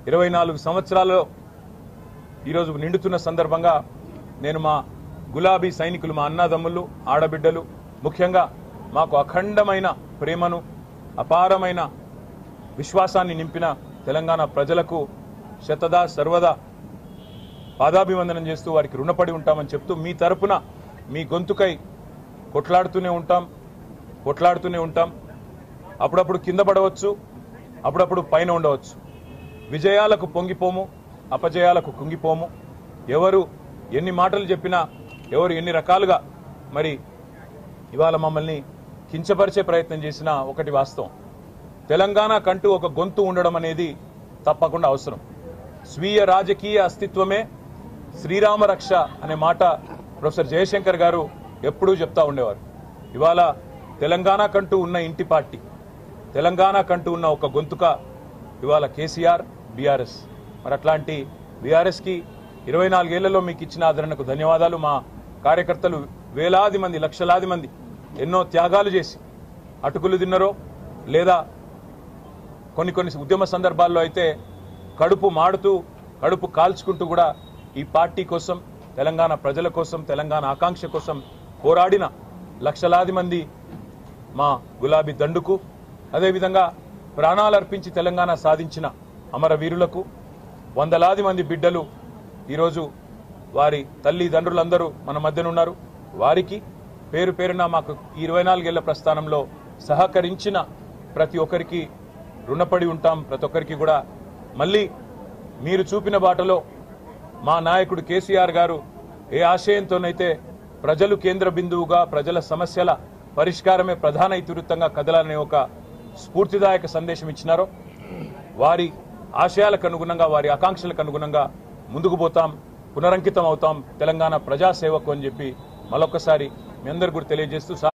ఇరవై నాలుగు సంవత్సరాలలో ఈరోజు నిండుతున్న సందర్భంగా నేను మా గులాబీ సైనికులు మా అన్నదమ్ములు ఆడబిడ్డలు ముఖ్యంగా మాకు అఖండమైన ప్రేమను అపారమైన విశ్వాసాన్ని నింపిన తెలంగాణ ప్రజలకు శతదా సర్వదా పాదాభివందనం చేస్తూ వారికి రుణపడి ఉంటామని చెప్తూ మీ తరపున మీ గొంతుకై కొట్లాడుతూనే ఉంటాం కొట్లాడుతూనే ఉంటాం అప్పుడప్పుడు కింద పడవచ్చు అప్పుడప్పుడు పైన ఉండవచ్చు విజయాలకు పొంగిపోము అపజయాలకు కుంగిపోము ఎవరు ఎన్ని మాటలు చెప్పినా ఎవరు ఎన్ని రకాలుగా మరి ఇవాళ మమ్మల్ని కించపరిచే ప్రయత్నం చేసినా ఒకటి వాస్తవం తెలంగాణ కంటూ ఒక గొంతు ఉండడం అనేది తప్పకుండా అవసరం స్వీయ రాజకీయ అస్తిత్వమే శ్రీరామ రక్ష అనే మాట ప్రొఫెసర్ జయశంకర్ గారు ఎప్పుడూ చెప్తా ఉండేవారు ఇవాళ తెలంగాణ కంటూ ఉన్న ఇంటి పార్టీ తెలంగాణ కంటూ ఉన్న ఒక గొంతుక ఇవాళ కేసీఆర్ బీఆర్ఎస్ మరి అట్లాంటి బీఆర్ఎస్కి ఇరవై నాలుగేళ్లలో మీకు ఇచ్చిన ఆదరణకు ధన్యవాదాలు మా కార్యకర్తలు వేలాది మంది లక్షలాది మంది ఎన్నో త్యాగాలు చేసి అటుకులు తిన్నరో లేదా కొన్ని కొన్ని ఉద్యమ సందర్భాల్లో అయితే కడుపు మాడుతూ కడుపు కాల్చుకుంటూ కూడా ఈ పార్టీ కోసం తెలంగాణ ప్రజల కోసం తెలంగాణ ఆకాంక్ష కోసం పోరాడిన లక్షలాది మంది మా గులాబీ దండుకు అదేవిధంగా ప్రాణాలు అర్పించి తెలంగాణ సాధించిన అమరవీరులకు వందలాది మంది బిడ్డలు ఈరోజు వారి తల్లిదండ్రులందరూ మన మధ్యన ఉన్నారు వారికి పేరు పేరున మాకు ఈ ఇరవై నాలుగేళ్ల ప్రస్థానంలో సహకరించిన ప్రతి ఒక్కరికి రుణపడి ఉంటాం ప్రతి ఒక్కరికి కూడా మళ్ళీ మీరు చూపిన బాటలో మా నాయకుడు కేసీఆర్ గారు ఏ ఆశయంతోనైతే ప్రజలు కేంద్ర బిందువుగా ప్రజల సమస్యల పరిష్కారమే ప్రధాన ఇతివృత్తంగా కదలాలనే ఒక స్ఫూర్తిదాయక సందేశం ఇచ్చినారో వారి ఆశయాలకు అనుగుణంగా వారి ఆకాంక్షలకు అనుగుణంగా ముందుకు పోతాం పునరంకితం అవుతాం తెలంగాణ ప్రజాసేవకు అని చెప్పి మరొకసారి మీ అందరు కూడా తెలియజేస్తూ